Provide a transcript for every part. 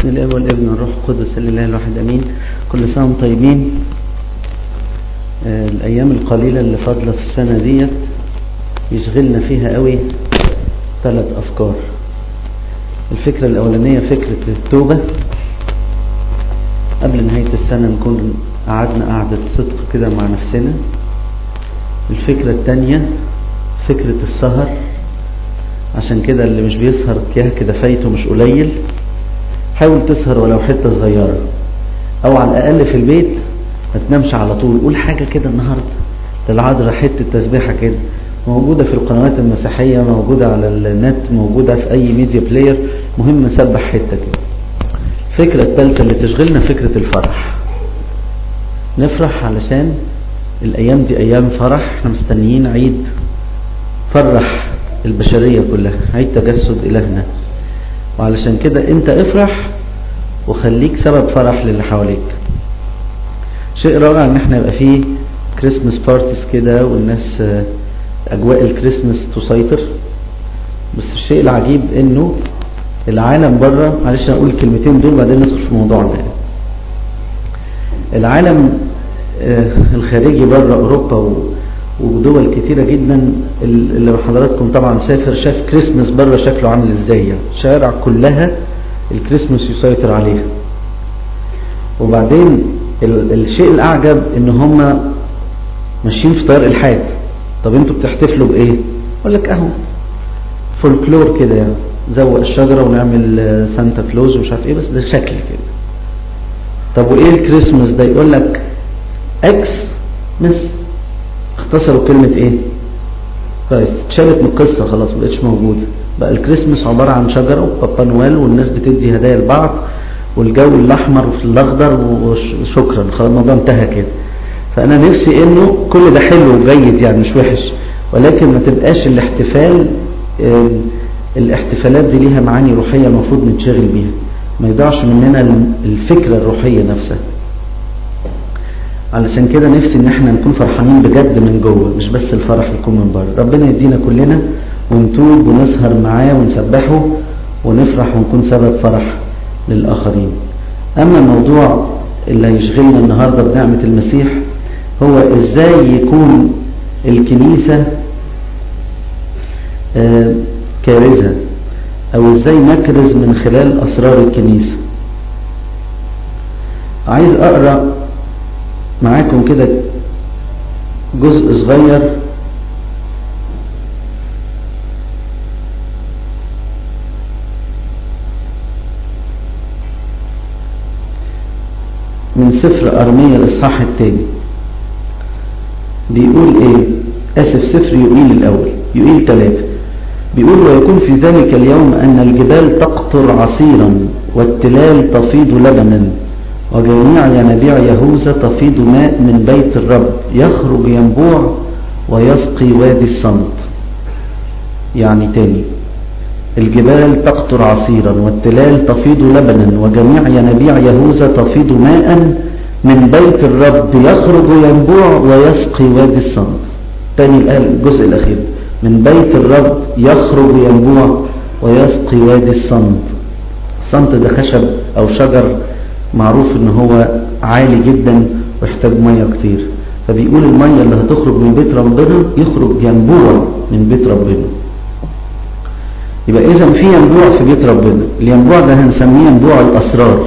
بسم الله والابن والروح القدس لله الواحد امين كل سنه وانتم طيبين آه الايام القليله اللي فاضله في السنه ديت يشغلنا فيها قوي ثلاث افكار الفكره الاولانيه فكره التوبه قبل نهايه السنه نكون قعدنا قعده صدق كده مع نفسنا الفكره الثانيه فكره السهر عشان كده اللي مش بيسهر كده فايته مش قليل حاول تسهر ولو حتة صغيرة او على الاقل في البيت ما تنامش على طول قول حاجة كده النهاردة للعذراء حتة تسبيحة كده موجودة في القنوات المسيحية موجودة على النت موجودة في اي ميديا بلاير مهم نسبح حتة كده الفكرة الثالثة اللي تشغلنا فكرة الفرح نفرح علشان الايام دي ايام فرح احنا مستنيين عيد فرح البشرية كلها عيد تجسد الهنا وعلشان كده انت افرح وخليك سبب فرح للي حواليك شيء رائع ان احنا يبقى فيه كريسمس بارتيز كده والناس اجواء الكريسمس تسيطر بس الشيء العجيب انه العالم بره معلش اقول الكلمتين دول بعدين ندخل في موضوعنا العالم الخارجي بره اوروبا ودول كتيرة جدا اللي حضراتكم طبعا سافر شاف كريسمس بره شكله عامل ازاي يعني شارع كلها الكريسمس يسيطر عليها وبعدين الشيء الاعجب ان هم ماشيين في طريق الحاد طب انتوا بتحتفلوا بايه اقول لك اهو فولكلور كده يعني زوق الشجرة ونعمل سانتا كلوز ومش عارف ايه بس ده شكل كده طب وايه الكريسمس ده يقول لك اكس مس اختصروا كلمة ايه طيب اتشالت من القصة خلاص مبقتش موجودة بقى الكريسماس عبارة عن شجرة وبابا نويل والناس بتدي هدايا لبعض والجو الاحمر وفي الاخضر وشكرا خلاص الموضوع انتهى كده فانا نفسي انه كل ده حلو وجيد يعني مش وحش ولكن ما تبقاش الاحتفال الاحتفالات دي ليها معاني روحية المفروض نتشغل بيها ما يضيعش مننا الفكرة الروحية نفسها علشان كده نفسي ان احنا نكون فرحانين بجد من جوه مش بس الفرح يكون من بره ربنا يدينا كلنا ونتوب ونسهر معاه ونسبحه ونفرح ونكون سبب فرح للآخرين أما الموضوع اللي هيشغلنا النهاردة بنعمة المسيح هو ازاي يكون الكنيسة آه كارثة او ازاي نكرز من خلال اسرار الكنيسة عايز اقرأ معاكم كده جزء صغير من سفر أرمية الإصحاح الثاني بيقول إيه آسف سفر يقيل الأول يقيل ثلاثة بيقول ويكون في ذلك اليوم أن الجبال تقطر عصيرا والتلال تفيض لبنا وجميع ينابيع يهوذا تفيض ماء من بيت الرب يخرج ينبوع ويسقي وادي الصمت يعني تاني الجبال تقطر عصيرا والتلال تفيض لبنا وجميع ينابيع يهوذا تفيض ماء من بيت الرب يخرج ينبوع ويسقي وادي الصمت تاني الجزء الأخير من بيت الرب يخرج ينبوع ويسقي وادي الصمت الصمت ده خشب أو شجر معروف ان هو عالي جدا ويحتاج مية كتير فبيقول المية اللي هتخرج من بيت ربنا يخرج ينبوع من بيت ربنا يبقى اذا في ينبوع في بيت ربنا الينبوع ده هنسميه ينبوع الاسرار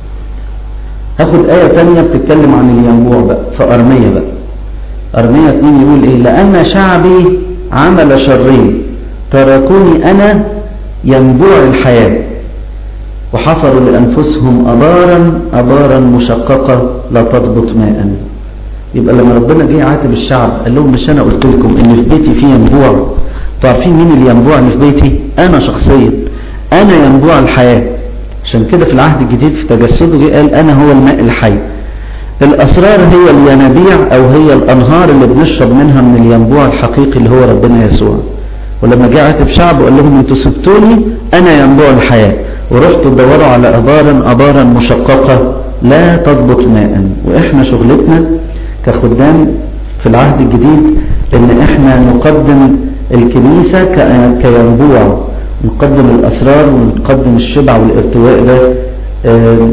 هاخد آية تانية بتتكلم عن الينبوع بقى في أرمية بقى أرمية اتنين يقول ايه لأن شعبي عمل شرين تركوني أنا ينبوع الحياة وحفروا لأنفسهم أبارا أبارا مشققة لا تضبط ماء يبقى لما ربنا جه عاتب الشعب قال لهم مش أنا قلت لكم إن في بيتي في ينبوع تعرفين مين اللي ينبوع اللي في بيتي أنا شخصيا أنا ينبوع الحياة عشان كده في العهد الجديد في تجسده جه قال أنا هو الماء الحي الأسرار هي الينابيع أو هي الأنهار اللي بنشرب منها من الينبوع الحقيقي اللي هو ربنا يسوع ولما جه عاتب شعب وقال لهم انتوا سبتوني أنا ينبوع الحياة ورحتوا تدوروا على أبارا أبارا مشققة لا تضبط ماء وإحنا شغلتنا كخدام في العهد الجديد إن إحنا نقدم الكنيسة كينبوع نقدم الأسرار ونقدم الشبع والارتواء ده آه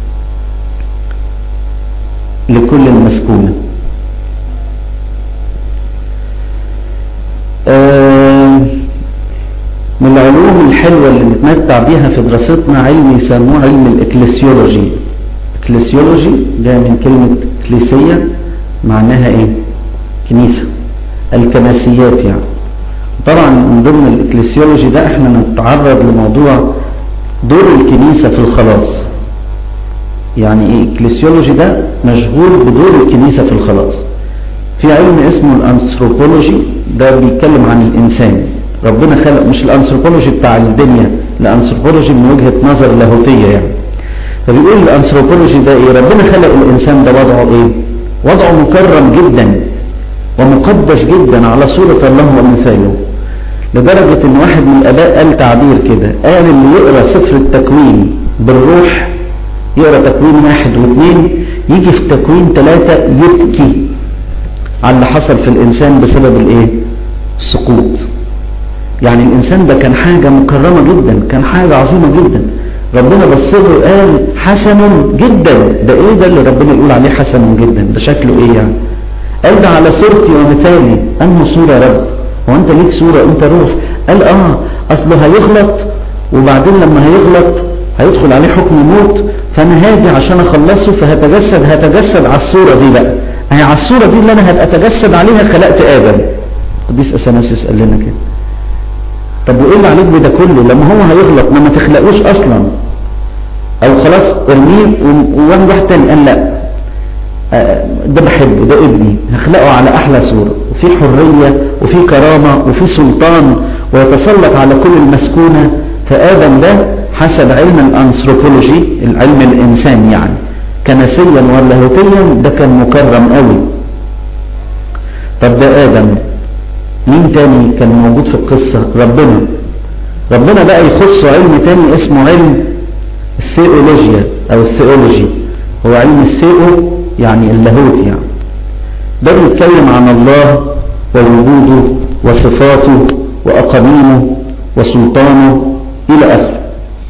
لكل المسكونة آه من العلوم الحلوة اللي نتمتع بيها في دراستنا علم يسموه علم الاكليسيولوجي اكليسيولوجي جاء من كلمة كليسية معناها ايه كنيسة الكنسيات يعني طبعا من ضمن الاكليسيولوجي ده احنا نتعرض لموضوع دور الكنيسة في الخلاص يعني ايه الاكليسيولوجي ده مشغول بدور الكنيسة في الخلاص في علم اسمه الانثروبولوجي ده بيتكلم عن الانسان ربنا خلق مش الانثروبولوجي بتاع الدنيا الانثروبولوجي من وجهة نظر لاهوتية يعني فبيقول الانثروبولوجي ده ايه ربنا خلق الانسان ده وضعه ايه وضعه مكرم جدا ومقدس جدا على صورة الله ومثاله لدرجة ان واحد من الاباء قال تعبير كده قال اللي يقرأ سفر التكوين بالروح يقرأ تكوين واحد واثنين يجي في تكوين ثلاثة يبكي على اللي حصل في الانسان بسبب الايه السقوط يعني الانسان ده كان حاجة مكرمة جدا كان حاجة عظيمة جدا ربنا بصله قال حسن جدا ده ايه ده اللي ربنا يقول عليه حسن جدا ده شكله ايه يعني قال ده على صورتي ومثالي انه صورة يا رب هو انت ليك صورة انت روح قال اه اصله هيغلط وبعدين لما هيغلط هيدخل عليه حكم موت فانا هاجي عشان اخلصه فهتجسد هتجسد على الصورة دي بقى هي على الصورة دي اللي انا هتجسد عليها خلقت ادم قديس اثناسيوس قال لنا كده طب وايه اللي عليك بده كله لما هو هيغلط ما ما تخلقوش اصلا او خلاص ارميه وواحد واحد تاني قال لا ده بحبه ده ابني هخلقه على احلى صورة وفي حرية وفي كرامة وفي سلطان ويتسلط على كل المسكونة فآدم ده حسب علم الانثروبولوجي العلم الانسان يعني كنسيا ولاهوتيا ده كان مكرم قوي طب ده آدم مين تاني كان موجود في القصة ربنا ربنا بقى يخص علم تاني اسمه علم الثيولوجيا او الثيولوجي هو علم الثيو يعني اللاهوت يعني ده بيتكلم عن الله ووجوده وصفاته وأقانيمه وسلطانه إلى آخره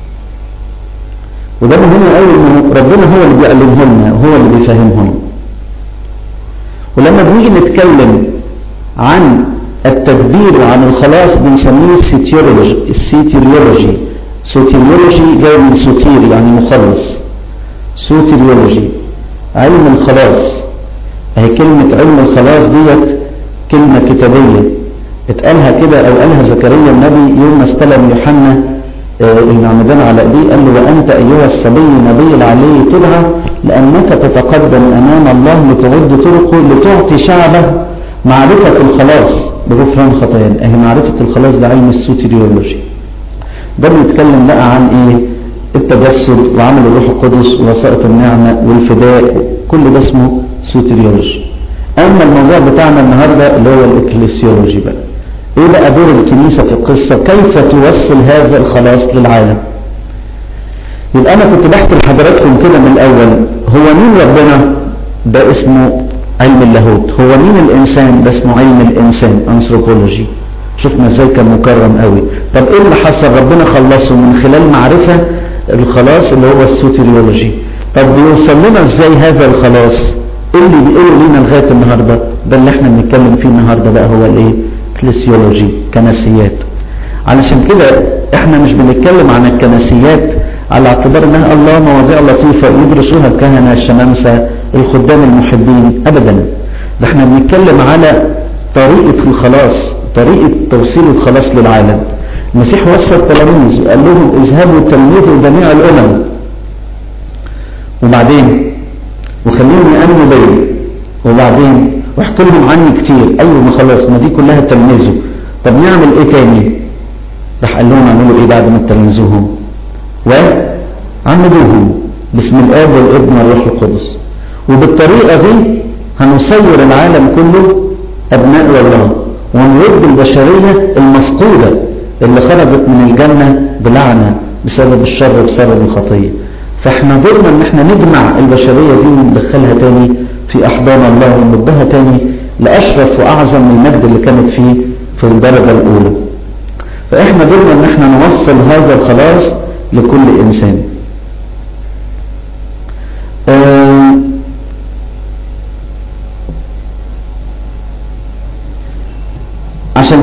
وده مهم قوي انه ربنا هو اللي بيعلمه لنا هو اللي بيفهمه لنا ولما بنيجي نتكلم عن التدبير وعن الخلاص بنسميه السيتيولوجي السيتيولوجي سوتيولوجي جاي من سوتير يعني مخلص سوتيولوجي علم الخلاص اهي كلمة علم الخلاص ديت كلمة كتابية اتقالها كده او قالها زكريا النبي يوم ما استلم يوحنا المعمدان على ايديه قال له وانت ايها الصبي نبي العلي تدعى لانك تتقدم امام الله لتعد طرقه لتعطي شعبه معرفة الخلاص بغفران خطايا اهي معرفة الخلاص ده علم السوتيريولوجي ده بنتكلم بقى عن ايه التجسد وعمل الروح القدس ووسائط النعمة والفداء كل ده اسمه سوتريولوجي اما الموضوع بتاعنا النهاردة اللي هو الاكليسيولوجي بقى ايه بقى دور الكنيسة في القصة كيف توصل هذا الخلاص للعالم يبقى انا كنت بحكي لحضراتكم كده من الاول هو مين ربنا ده اسمه علم اللاهوت هو مين الانسان ده اسمه علم الانسان انثروبولوجي شفنا ازاي كان مكرم قوي طب ايه اللي حصل ربنا خلصه من خلال معرفة الخلاص اللي هو السوتيريولوجي طب بيوصل لنا ازاي هذا الخلاص ايه اللي بيقول لنا لغاية النهاردة ده اللي احنا بنتكلم فيه النهاردة بقى هو الايه كليسيولوجي كنسيات علشان كده احنا مش بنتكلم عن الكنسيات على اعتبار انها الله مواضيع لطيفة يدرسوها الكهنة الشمامسة الخدام المحبين ابدا ده احنا بنتكلم على طريقة الخلاص طريقة توصيل الخلاص للعالم المسيح وصى التلاميذ قال لهم اذهبوا تلميذوا جميع الامم وبعدين وخليهم يأمنوا بي وبعدين واحكوا لهم عني كتير ايوه ما خلاص ما دي كلها تلميذه طب نعمل ايه تاني راح قال لهم اعملوا ايه بعد ما تلمذوهم وعملوهم باسم الاب والابن والروح القدس وبالطريقة دي هنصور العالم كله ابناء الله ونرد البشرية المفقودة اللي خرجت من الجنة بلعنة بسبب الشر وبسبب الخطية فاحنا دورنا ان احنا نجمع البشرية دي وندخلها تاني في احضان الله ونردها تاني لاشرف واعظم من المجد اللي كانت فيه في الدرجة الاولى فاحنا دورنا ان احنا نوصل هذا الخلاص لكل انسان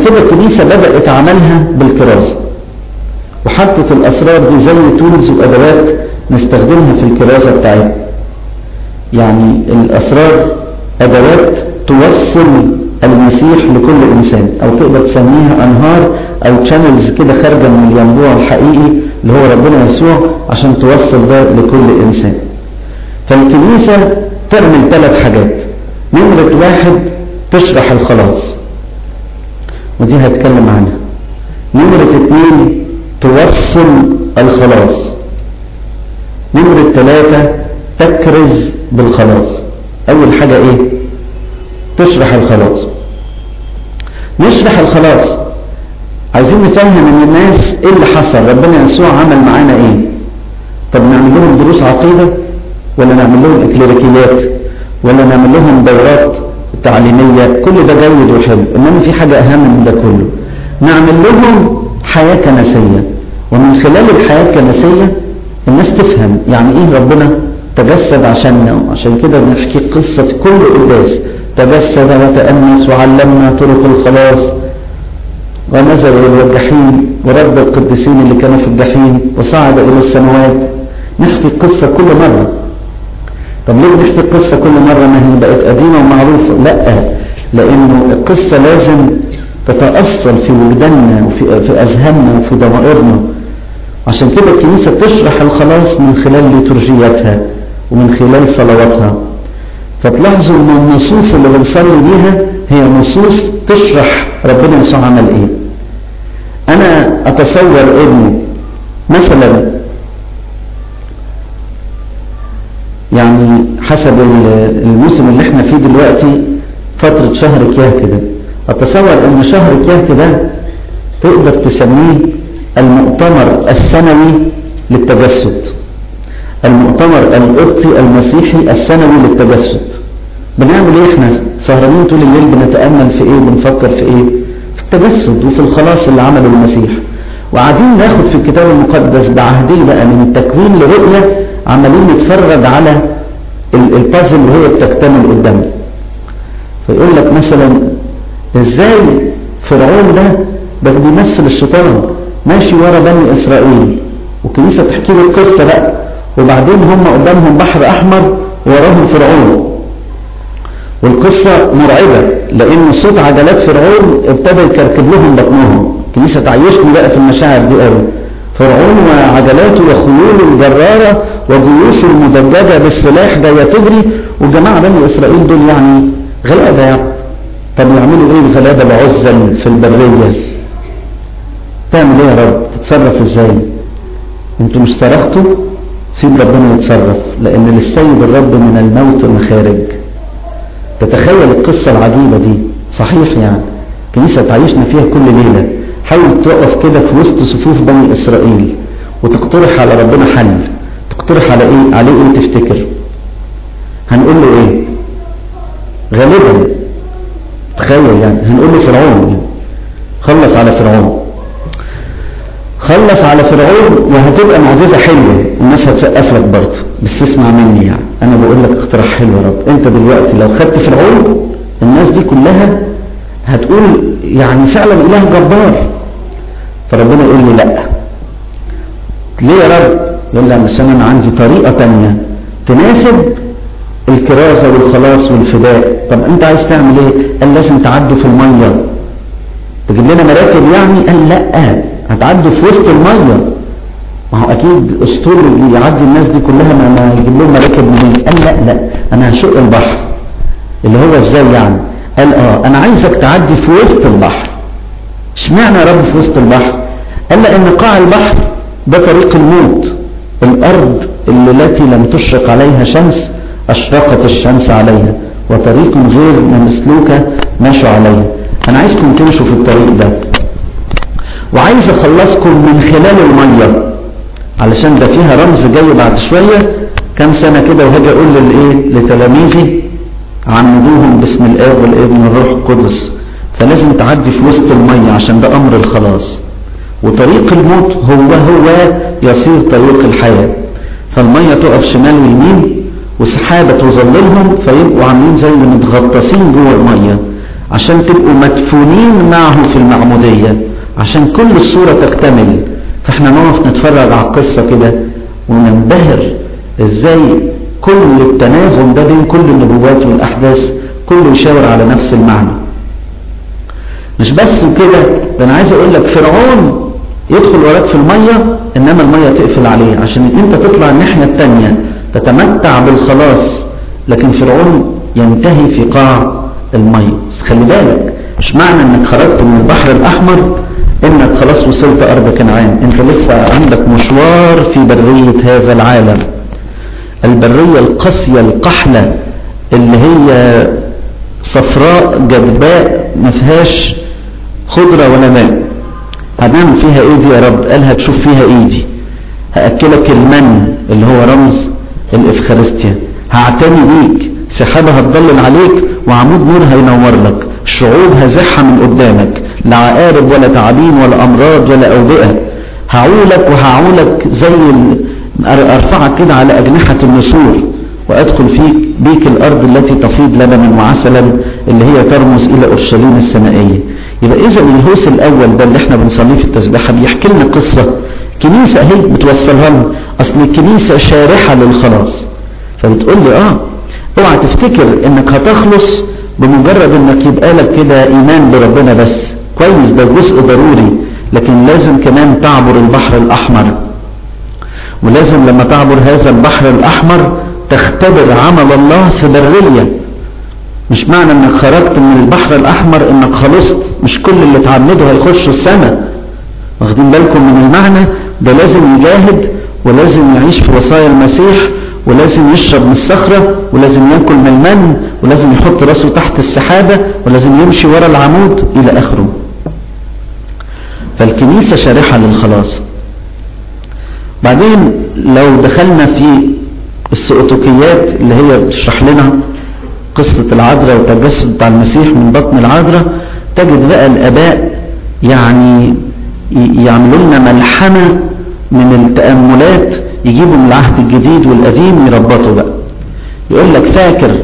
كده الكنيسة بدأت عملها بالكرازة وحطت الأسرار دي زي تولز وأدوات نستخدمها في الكرازة بتاعتنا يعني الأسرار أدوات توصل المسيح لكل إنسان أو تقدر تسميها أنهار أو تشانلز كده خارجة من الينبوع الحقيقي اللي هو ربنا يسوع عشان توصل ده لكل إنسان فالكنيسة تعمل ثلاث حاجات نمرة واحد تشرح الخلاص ودي هتكلم عنها نمرة اتنين توصل الخلاص نمرة ثلاثة تكرز بالخلاص أول حاجة إيه تشرح الخلاص نشرح الخلاص عايزين نفهم من الناس ايه اللي حصل ربنا يسوع عمل معانا ايه طب نعمل لهم دروس عقيدة ولا نعمل لهم اكليريكيات ولا نعمل لهم دورات تعليمية كل ده جيد وحلو انما في حاجة اهم من ده كله نعمل لهم حياة كنسية ومن خلال الحياة الكنسية الناس تفهم يعني ايه ربنا تجسد عشاننا عشان كده بنحكي قصة كل قداس تجسد وتأنس وعلمنا طرق الخلاص ونزل إلى الجحيم ورد القديسين اللي كانوا في الجحيم وصعد إلى السماوات نحكي القصة كل مرة طب ليه بنحكي القصة كل مرة ما هي بقت قديمة ومعروفة لا لأنه القصة لازم تتأصل في وجداننا وفي في أذهاننا وفي ضمائرنا عشان كده الكنيسة تشرح الخلاص من خلال ليتورجياتها ومن خلال صلواتها فتلاحظوا ان النصوص اللي بنصلي بيها هي نصوص تشرح ربنا يسوع عمل ايه انا اتصور انه مثلا يعني حسب الموسم اللي احنا فيه دلوقتي فترة شهر كياه كده اتصور ان شهر كياه ده تقدر تسميه المؤتمر السنوي للتجسد المؤتمر القبطي المسيحي السنوي للتجسد بنعمل ايه احنا سهرانين طول الليل بنتأمل في ايه بنفكر في ايه في التجسد وفي الخلاص اللي عمله المسيح وقاعدين ناخد في الكتاب المقدس بعهديه بقى من التكوين لرؤية عمالين نتفرج على البازل وهي بتكتمل قدامنا فيقول لك مثلا ازاي فرعون ده ده بيمثل الشيطان ماشي ورا بني اسرائيل والكنيسه تحكي له القصه بقى وبعدين هم قدامهم بحر احمر وراهم فرعون والقصة مرعبة لان صوت عجلات فرعون ابتدى يكركب لهم بطنهم الكنيسة تعيشني بقى في المشاعر دي قوي فرعون وعجلاته وخيوله الجرارة وجيوشه المدججة بالسلاح جاية تجري وجماعة بني اسرائيل دول يعني غلابة يعني طب يعملوا ايه الغلابة العزل في البرية تعمل ايه يا رب تتصرف ازاي انتوا مش صرختوا سيب ربنا يتصرف لان للسيد الرب من الموت مخارج تتخيل القصة العجيبة دي صحيح يعني كنيسة تعيشنا فيها كل ليلة حاول تقف كده في وسط صفوف بني اسرائيل وتقترح على ربنا حل تقترح على ايه عليه ايه تفتكر هنقول له ايه غالبا تخيل يعني هنقول له فرعون خلص على فرعون خلص على فرعون وهتبقى معجزة حلوة الناس هتسقف لك برضه بس اسمع مني يعني انا بقول لك اقتراح حلو يا رب انت دلوقتي لو خدت فرعون الناس دي كلها هتقول يعني فعلا اله جبار فربنا يقول لي لا ليه يا رب يقول لي عشان انا عندي طريقة تانية تناسب الكرازة والخلاص والفداء طب انت عايز تعمل ايه قال لازم تعدوا في المية تجيب لنا مراكب يعني قال لا هتعدوا في وسط المية ما هو اكيد اسطول اللي يعدي الناس دي كلها ما, ما يجيب لهم مراكب منين قال لا لا انا هشق البحر اللي هو ازاي يعني قال اه انا عايزك تعدي في وسط البحر اشمعنى يا رب في وسط البحر قال لان قاع البحر ده طريق الموت الارض اللي التي لم تشرق عليها شمس اشرقت الشمس عليها وطريق غير مسلوكة مشوا عليها انا عايزكم تمشوا في الطريق ده وعايز اخلصكم من خلال المية علشان ده فيها رمز جاي بعد شوية كام سنة كده وهاجي اقول للايه لتلاميذي عمدوهم باسم الاب والابن والروح القدس فلازم تعدي في وسط المية عشان ده امر الخلاص وطريق الموت هو هو يصير طريق الحياة فالمية تقف شمال ويمين وسحابة تظللهم فيبقوا عاملين زي متغطسين جوه المية عشان تبقوا مدفونين معه في المعمودية عشان كل الصورة تكتمل فاحنا نقف نتفرج على القصة كده وننبهر ازاي كل التناغم ده بين كل النبوات والأحداث كله يشاور على نفس المعنى مش بس كده ده انا عايز اقول لك فرعون يدخل وراك في المية انما المية تقفل عليه عشان انت تطلع الناحية التانية تتمتع بالخلاص لكن فرعون ينتهي في قاع المية بس خلي بالك مش معنى انك خرجت من البحر الاحمر انك خلاص وصلت ارض كنعان انت لسه عندك مشوار في برية هذا العالم البرية القاسية القحلة اللي هي صفراء جدباء ما فيهاش خضرة ولا ماء هنعمل فيها ايه دي يا رب قال هتشوف فيها ايدي هأكلك المن اللي هو رمز الافخارستيا هعتني بيك سحابة هتضلل عليك وعمود نور هينور لك الشعوب هزحها من قدامك لا عقارب ولا تعابين ولا امراض ولا اوبئة هعولك وهعولك زي ارفعك كده على اجنحة النسور وادخل فيك بيك الارض التي تفيض لبنا وعسلا اللي هي ترمز الى اورشليم السمائية يبقى اذا الهوس الاول ده اللي احنا بنصليه في التسبيحة بيحكي لنا قصة كنيسة اهي بتوصلها لنا اصل الكنيسة شارحة للخلاص فبتقول لي اه اوعى تفتكر انك هتخلص بمجرد انك يبقى لك كده ايمان بربنا بس كويس ده جزء ضروري لكن لازم كمان تعبر البحر الاحمر ولازم لما تعبر هذا البحر الاحمر تختبر عمل الله في برية مش معنى انك خرجت من البحر الاحمر انك خلصت مش كل اللي تعمده هيخشوا السماء واخدين بالكم من المعنى ده لازم يجاهد ولازم يعيش في وصايا المسيح ولازم يشرب من الصخرة ولازم ياكل من المن ولازم يحط راسه تحت السحابة ولازم يمشي ورا العمود الى اخره فالكنيسة شارحة للخلاص بعدين لو دخلنا في السؤتوكيات اللي هي بتشرح لنا قصة العذراء والتجسد بتاع المسيح من بطن العذراء تجد بقى الآباء يعني يعملوا لنا ملحمة من التأملات يجيبوا من العهد الجديد والقديم يربطوا بقى يقول لك فاكر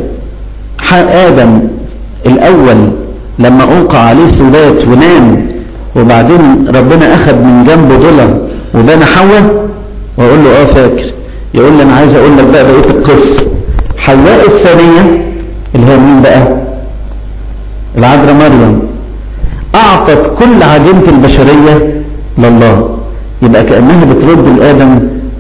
آدم الأول لما أوقع عليه سبات ونام وبعدين ربنا أخذ من جنبه ضلع وبنى حواء وأقول له اه فاكر يقول لي أنا عايز أقول لك بقى بقية القصة حواء الثانية اللي هي مين بقى العذراء مريم أعطت كل عجينة البشرية لله يبقى كأنها بترد الآدم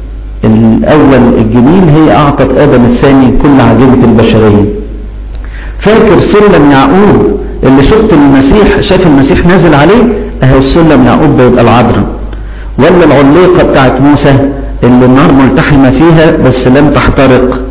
الأول الجميل هي أعطت آدم الثاني كل عجينة البشرية فاكر سلم يعقوب اللي شفت المسيح شاف المسيح نازل عليه اهو السلم يعقوب ده يبقى العذراء ولا العليقة بتاعت موسى اللي النار ملتحمة فيها بس لم تحترق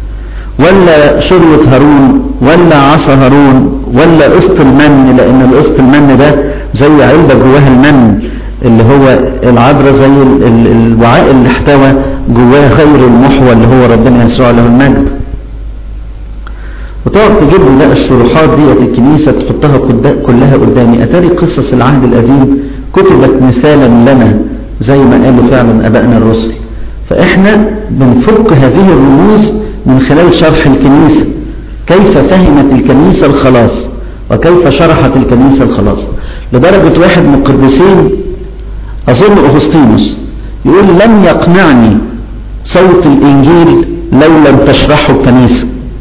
ولا شروة هارون ولا عصا هارون ولا قسط المن لان القسط المن ده زي علبة جواها المن اللي هو العذراء زي الوعاء اللي احتوى جواه خير المحوى اللي هو ربنا يسوع له المجد وتقعد تجيب لي بقى الشروحات ديت الكنيسة تحطها كلها قدامي أتاري قصص العهد القديم كتبت مثالا لنا زي ما قالوا فعلا أبائنا الرسل فإحنا بنفك هذه الرموز من خلال شرح الكنيسة كيف فهمت الكنيسة الخلاص وكيف شرحت الكنيسة الخلاص لدرجة واحد من القديسين أظن أغسطينوس يقول لم يقنعني صوت الإنجيل لو لم تشرحه الكنيسة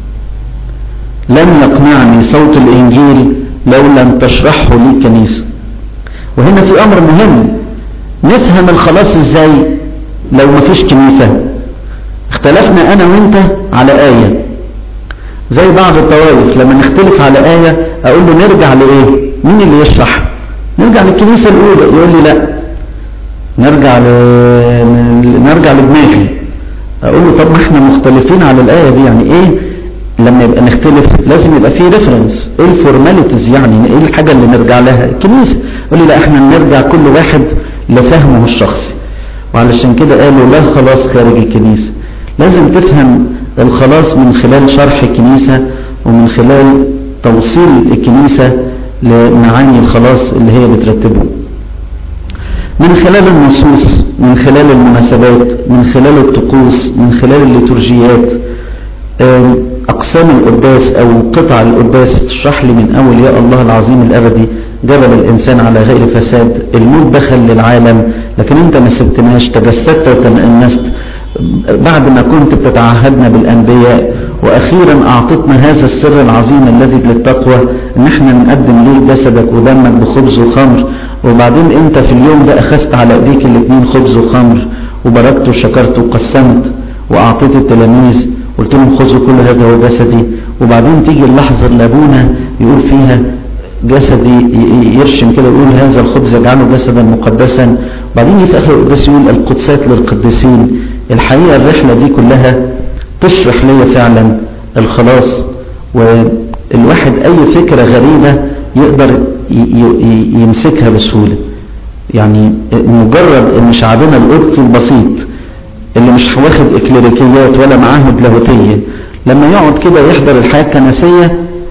لم يقنعني صوت الإنجيل لو لم تشرحه لي الكنيسة وهنا في أمر مهم نفهم الخلاص إزاي لو ما فيش كنيسة اختلفنا أنا وإنت على آية زي بعض الطوائف لما نختلف على آية أقول له نرجع لإيه مين اللي يشرح نرجع للكنيسة الأولى يقول لي لا نرجع ل... نرجع لدماغي أقول له طب ما احنا مختلفين على الآية دي يعني إيه لما يبقى نختلف لازم يبقى فيه ريفرنس ايه الفورماليتيز يعني ايه الحاجة اللي نرجع لها الكنيسة يقول لي لا احنا نرجع كل واحد لفهمه الشخصي وعلشان كده قالوا لا خلاص خارج الكنيسة لازم تفهم الخلاص من خلال شرح الكنيسة ومن خلال توصيل الكنيسة لمعاني الخلاص اللي هي بترتبه من خلال النصوص من خلال المناسبات من خلال الطقوس من خلال الليتورجيات أقسام القداس أو قطع القداس تشرح لي من أول يا الله العظيم الأبدي جبل الإنسان على غير فساد الموت دخل للعالم لكن أنت ما سبتناش تجسدت وتنأنست بعد ما كنت بتتعهدنا بالأنبياء وأخيرا أعطتنا هذا السر العظيم الذي للتقوى إن احنا نقدم ليه جسدك ودمك بخبز وخمر وبعدين أنت في اليوم ده أخذت على إيديك الاثنين خبز وخمر وباركت وشكرت وقسمت وأعطيت التلاميذ قلت لهم خذوا كل هذا هو جسدي وبعدين تيجي اللحظة اللي أبونا يقول فيها جسدي يرشم كده يقول هذا الخبز يجعله جسدا مقدسا وبعدين في آخر القداس يقول القدسات للقديسين الحقيقة الرحلة دي كلها تشرح لي فعلا الخلاص والواحد أي فكرة غريبة يقدر يمسكها بسهولة يعني مجرد ان شعبنا القبطي البسيط اللي مش واخد اكليريكيات ولا معاهد لاهوتية لما يقعد كده يحضر الحياة الكنسية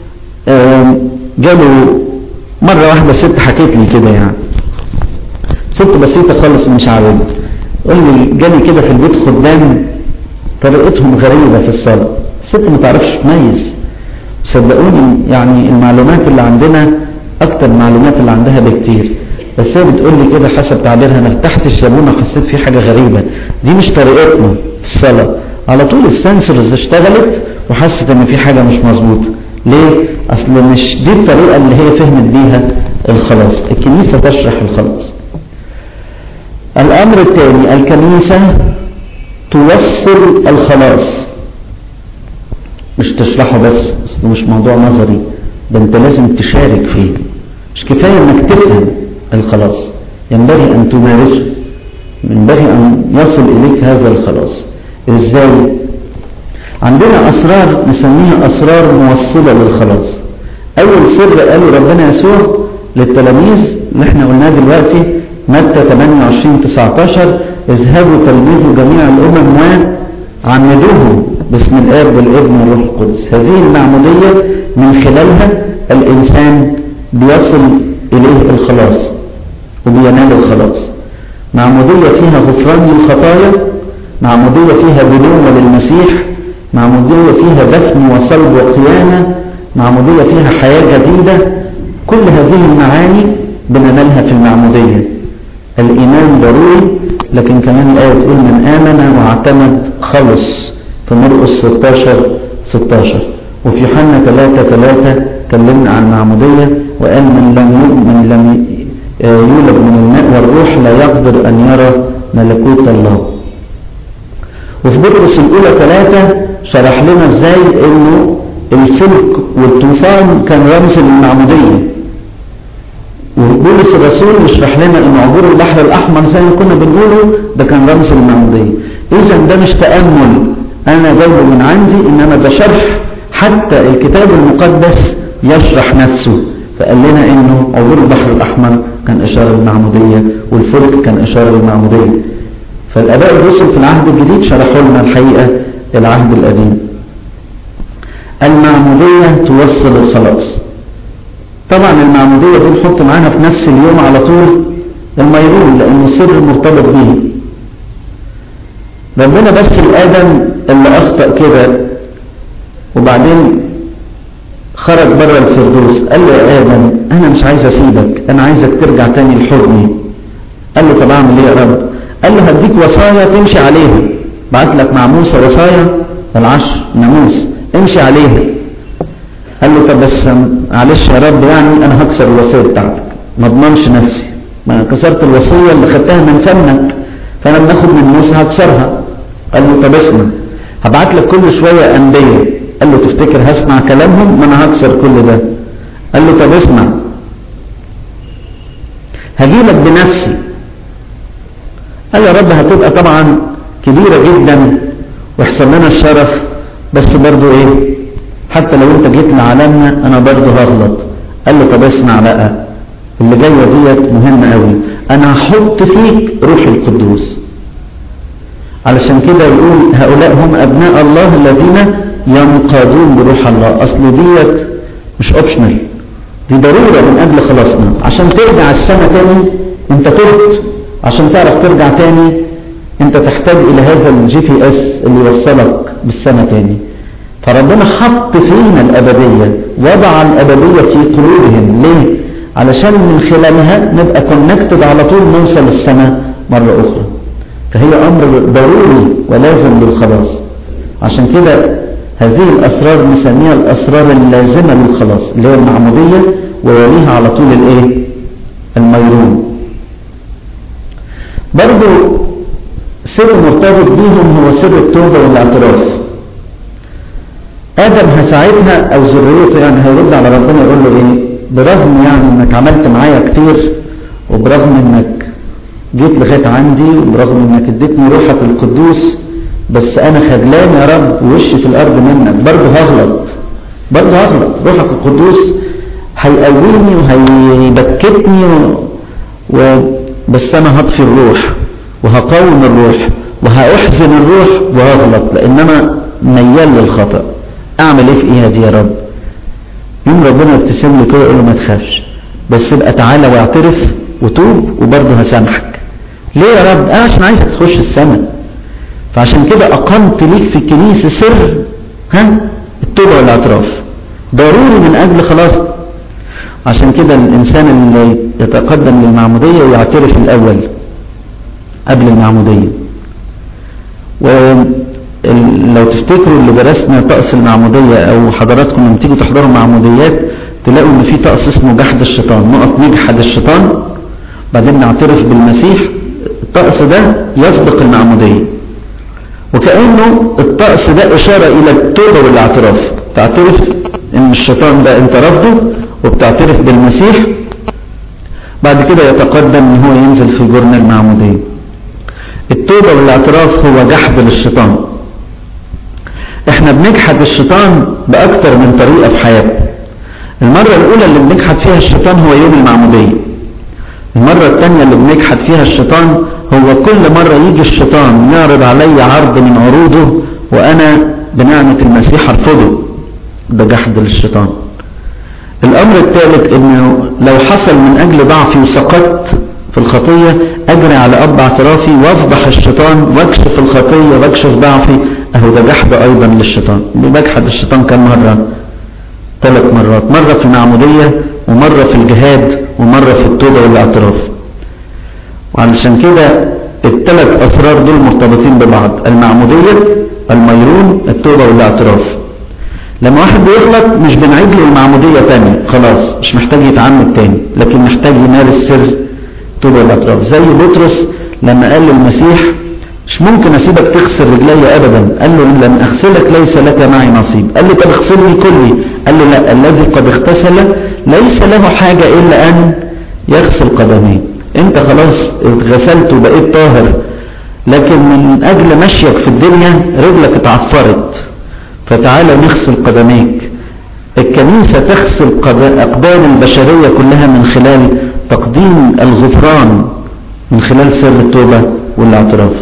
جاله مرة واحدة ست حكيت لي كده يعني ست بسيطة خالص مش عارف قول لي جالي كده في البيت خدام طريقتهم غريبة في الصلاة ست ما تعرفش تميز صدقوني يعني المعلومات اللي عندنا اكتر المعلومات اللي عندها بكتير بس هي بتقول لي كده حسب تعبيرها انا ارتحت الشابونه حسيت في حاجه غريبه دي مش طريقتنا في الصلاه على طول السنسورز اشتغلت وحست ان في حاجه مش مظبوطه ليه اصل مش دي الطريقه اللي هي فهمت بيها الخلاص الكنيسه تشرح الخلاص الامر الثاني الكنيسه توصل الخلاص مش تشرحه بس اصل مش موضوع نظري ده انت لازم تشارك فيه مش كفايه انك تفهم الخلاص ينبغي أن تمارسه ينبغي أن يصل إليك هذا الخلاص إزاي عندنا أسرار نسميها أسرار موصلة للخلاص أول سر قاله ربنا يسوع للتلاميذ اللي احنا قلناه دلوقتي متى 28 19 اذهبوا تلميذوا جميع الأمم وعمدوهم باسم الآب والابن والروح القدس هذه المعمودية من خلالها الإنسان بيصل إليه الخلاص وبينال الخلاص معمودية فيها غفران للخطايا معمودية فيها بنوة للمسيح معمودية فيها دفن وصلب وقيامة معمودية فيها حياة جديدة كل هذه المعاني بننالها في المعمودية الإيمان ضروري لكن كمان الآية تقول من آمن واعتمد خلص في مرقس 16 16 وفي يوحنا 3 3 تكلمنا عن معمودية وقال من لم يؤمن لم يولد من الماء والروح لا يقدر أن يرى ملكوت الله وفي بطرس الأولى ثلاثة شرح لنا ازاي انه الفلك والطوفان كان رمز للمعمودية وبولس الرسول يشرح لنا ان عبور البحر الأحمر زي ما كنا بنقوله ده كان رمز للمعمودية إذا ده مش تأمل أنا جايبه من عندي إنما ده شرح حتى الكتاب المقدس يشرح نفسه فقال لنا انه عبور البحر الاحمر كان اشاره للمعموديه والفلك كان اشاره للمعموديه فالاباء الرسل في العهد الجديد شرحوا لنا الحقيقه العهد القديم المعموديه توصل الخلاص طبعا المعموديه دي نحط معاها في نفس اليوم على طول الميرون لانه السر مرتبط به ربنا بس الادم اللي اخطا كده وبعدين خرج بره الفردوس قال له يا آدم أنا مش عايز أسيبك أنا عايزك ترجع تاني لحضني قال له طب أعمل إيه يا رب قال له هديك وصايا تمشي عليها بعت لك مع موسى وصايا العشر ناموس امشي عليها قال له طب بس معلش يا رب يعني أنا هكسر الوصية بتاعتك ما اضمنش نفسي ما أنا كسرت الوصية اللي خدتها من فمك فأنا بناخد من موسى هكسرها قال له طب اسمع هبعت لك كل شوية أنبياء قال له تفتكر هسمع كلامهم ما انا هكسر كل ده قال له طب اسمع هجيلك بنفسي قال يا رب هتبقى طبعا كبيرة جدا ويحصل لنا الشرف بس برضو ايه حتى لو انت جيت لعالمنا انا برضو هغلط قال له طب اسمع بقى اللي جاية ديت مهمة قوي انا هحط فيك روح القدوس علشان كده يقول هؤلاء هم ابناء الله الذين ينقادون بروح الله اصل ديت مش اوبشنال دي ضرورة من قبل خلاصنا عشان ترجع السنة تاني انت تهت عشان تعرف ترجع تاني انت تحتاج الى هذا الجي بي اس اللي يوصلك بالسنة تاني فربنا حط فينا الأبدية وضع الأبدية في قلوبهم ليه؟ علشان من خلالها نبقى كونكتد على طول نوصل السماء مرة أخرى فهي أمر ضروري ولازم للخلاص عشان كده هذه الأسرار نسميها الأسرار اللازمة للخلاص اللي هي المعمودية ويليها على طول الإيه؟ الميرون برضو سر مرتبط بيهم هو سر التوبة والاعتراف آدم هساعتها أو ذريته يعني هيرد على ربنا يقول له إيه برغم يعني إنك عملت معايا كتير وبرغم إنك جيت لغاية عندي وبرغم إنك اديتني روحك القدوس بس أنا خجلان يا رب وشي في الأرض منك برضه هغلط برضه هغلط روحك القدوس هيقويني وهيبكتني و... و... بس أنا هطفي الروح وهقاوم الروح وهأحزن الروح وهغلط لأنما ميال للخطأ أعمل إيه في إيه دي يا رب يوم ربنا يبتسم لي كده يقول له ما تخافش بس ابقى تعالى واعترف وتوب وبرضه هسامحك ليه يا رب أنا عشان عايزك تخش السماء فعشان كده أقمت ليك في الكنيسة سر ها التوبة والاعتراف ضروري من أجل خلاص عشان كده الإنسان اللي يتقدم للمعمودية ويعترف الأول قبل المعمودية ولو تفتكروا اللي درسنا طقس المعمودية أو حضراتكم لما تيجوا تحضروا معموديات تلاقوا إن في طقس اسمه جحد الشيطان نقط نجحد الشيطان بعدين نعترف بالمسيح الطقس ده يسبق المعمودية وكأنه الطقس ده إشارة إلى التوبة والاعتراف تعترف إن الشيطان ده أنت رفضه وبتعترف بالمسيح بعد كده يتقدم إن هو ينزل في جرن المعمودية التوبة والاعتراف هو جحد للشيطان احنا بنجحد الشيطان بأكتر من طريقة في حياتنا المرة الأولى اللي بنجحد فيها الشيطان هو يوم المعمودية المرة الثانية اللي بنجحد فيها الشيطان هو كل مرة يجي الشيطان يعرض علي عرض من عروضه وأنا بنعمة المسيح أرفضه ده جحد للشيطان الأمر الثالث إنه لو حصل من أجل ضعفي وسقطت في الخطية أجري على أب اعترافي وأفضح الشيطان واكشف الخطية واكشف ضعفي أهو ده جحد أيضا للشيطان بجحد الشيطان كم مرة ثلاث مرات مرة في المعمودية ومرة في الجهاد ومرة في التوبة والاعتراف وعلشان كده الثلاث أسرار دول مرتبطين ببعض المعمودية الميرون التوبة والاعتراف لما واحد بيغلط مش بنعيد له المعمودية تاني خلاص مش محتاج يتعمد تاني لكن محتاج يمارس سر التوبة والاعتراف زي بطرس لما قال للمسيح مش ممكن اسيبك تغسل رجلي ابدا قال له ان لم اغسلك ليس لك معي نصيب قال له طب اغسلني كلي قال له لا الذي قد اغتسل ليس له حاجة الا ان يغسل قدميه انت خلاص اتغسلت وبقيت طاهر لكن من اجل مشيك في الدنيا رجلك اتعفرت فتعالى نغسل قدميك الكنيسة تغسل اقدام البشرية كلها من خلال تقديم الغفران من خلال سر التوبة والاعتراف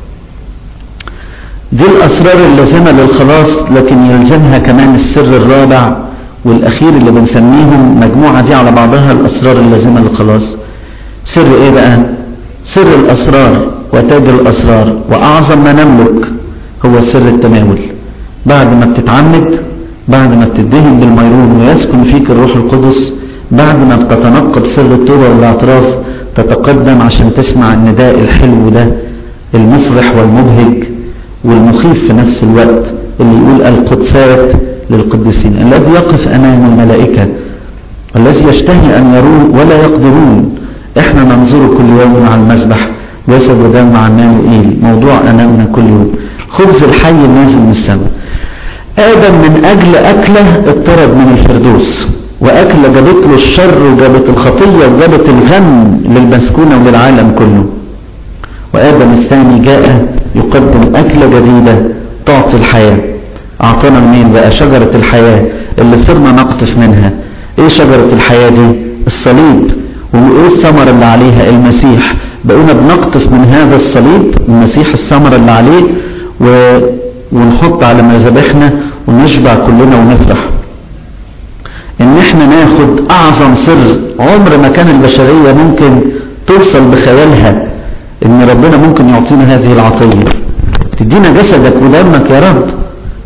دي الأسرار اللازمة للخلاص لكن يلزمها كمان السر الرابع والأخير اللي بنسميهم مجموعة دي على بعضها الأسرار اللازمة للخلاص سر إيه بقى؟ سر الأسرار وتاج الأسرار وأعظم ما نملك هو سر التناول بعد ما بتتعمد بعد ما بتدهن بالميرون ويسكن فيك الروح القدس بعد ما بتتنقب سر التوبة والاعتراف تتقدم عشان تسمع النداء الحلو ده المفرح والمبهج والمخيف في نفس الوقت اللي يقول القدسات للقديسين الذي يقف أمام الملائكة الذي يشتهي أن يروه ولا يقدرون احنا ننظره كل يوم على المسبح جسد ودم عمانوئيل موضوع أمامنا كل يوم خبز الحي النازل من السماء آدم من أجل أكله اضطرد من الفردوس وأكلة جابت له الشر وجابت الخطية وجابت الغم للمسكونة وللعالم كله وآدم الثاني جاء يقدم أكلة جديدة تعطي الحياة أعطانا منين بقى شجرة الحياة اللي صرنا نقطف منها إيه شجرة الحياة دي الصليب وإيه الثمرة اللي عليها المسيح بقينا بنقطف من هذا الصليب المسيح الثمرة اللي عليه و... ونحط على مذابحنا ونشبع كلنا ونفرح ان احنا ناخد اعظم سر عمر ما كان البشرية ممكن توصل بخيالها ان ربنا ممكن يعطينا هذه العطية تدينا جسدك ودمك يا رب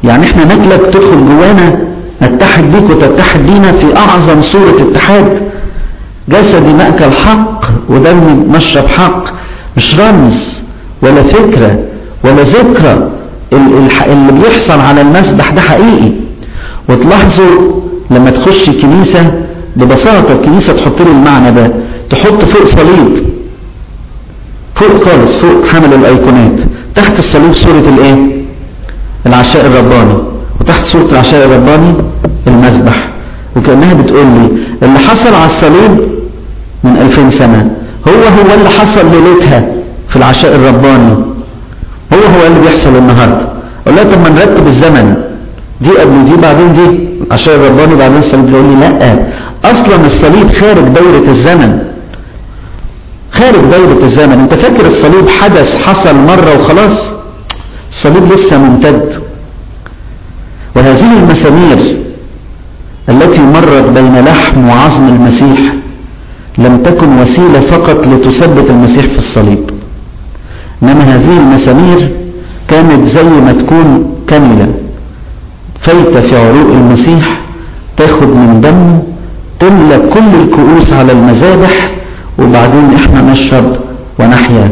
يعني احنا ناكلك تدخل جوانا نتحد بيك وتتحد بينا في اعظم صورة اتحاد جسدي مأكل حق ودمي مشرب حق مش رمز ولا فكرة ولا ذكرى اللي بيحصل على المسبح ده حقيقي وتلاحظوا لما تخش كنيسة ببساطة الكنيسة تحط لي المعنى ده تحط فوق صليب فوق خالص فوق حمل الايقونات تحت الصليب صورة الايه العشاء الرباني وتحت صورة العشاء الرباني المذبح وكأنها بتقول لي اللي حصل على الصليب من 2000 سنة هو هو اللي حصل ليلتها في العشاء الرباني هو هو اللي بيحصل النهاردة اقول لها طب ما نرتب الزمن دي قبل دي بعدين دي العشاء الرباني بعدين الصليب يقول لي لا اصلا الصليب خارج دورة الزمن خارج دورة الزمن انت فاكر الصليب حدث حصل مرة وخلاص الصليب لسه ممتد وهذه المسامير التي مرت بين لحم وعظم المسيح لم تكن وسيلة فقط لتثبت المسيح في الصليب انما هذه المسامير كانت زي ما تكون كاملة فايتة في عروق المسيح تاخد من دمه تملى كل الكؤوس على المذابح وبعدين احنا نشرب ونحيا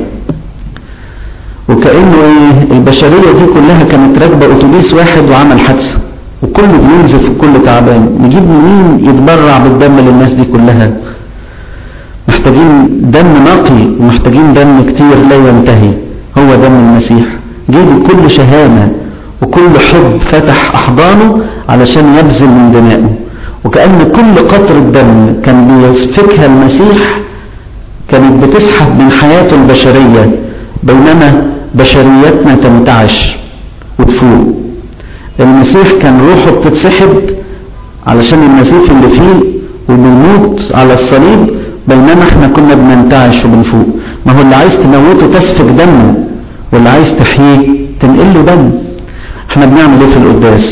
وكأنه ايه البشرية دي كلها كانت راكبة اتوبيس واحد وعمل حادثة وكله بينزف وكله تعبان نجيب مين يتبرع بالدم للناس دي كلها محتاجين دم نقي ومحتاجين دم كتير لا ينتهي هو دم المسيح جه بكل شهامة وكل حب فتح أحضانه علشان يبذل من دمائه وكأن كل قطرة دم كان بيسفكها المسيح كانت بتسحب من حياته البشرية بينما بشريتنا تنتعش وتفوق المسيح كان روحه بتتسحب علشان النزيف اللي فيه وبيموت على الصليب بينما احنا كنا بننتعش وبنفوق ما هو اللي عايز تموته تسفك دمه واللي عايز تحييه تنقل له دم احنا بنعمل ايه في القداس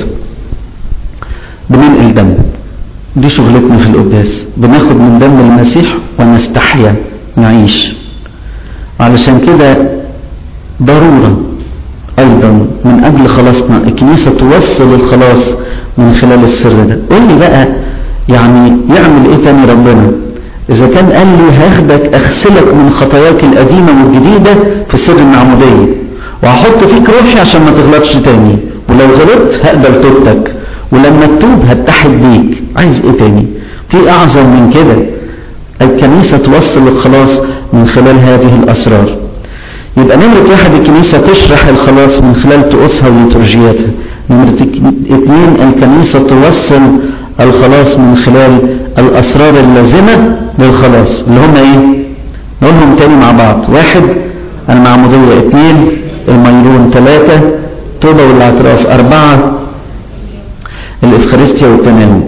بننقل دم دي شغلتنا في القداس بناخد من دم المسيح ونستحيا نعيش علشان كده ضرورة ايضا من اجل خلاصنا الكنيسة توصل الخلاص من خلال السر ده قول لي بقى يعني يعمل ايه تاني ربنا اذا كان قال لي هاخدك اغسلك من خطاياك القديمة والجديدة في سر المعمودية وهحط فيك روحي عشان ما تغلطش تاني ولو غلطت هقبل توبتك ولما تتوب هتحد بيك عايز ايه تاني في اعظم من كده الكنيسة توصل الخلاص من خلال هذه الاسرار يبقى نمرة واحد الكنيسة تشرح الخلاص من خلال طقوسها وليتورجياتها نمرة اثنين الكنيسة توصل الخلاص من خلال الاسرار اللازمة للخلاص اللي هم ايه نقولهم تاني مع بعض واحد المعمودية اثنين الميرون ثلاثة توبة والاعتراف اربعة الافخارستيا والتناول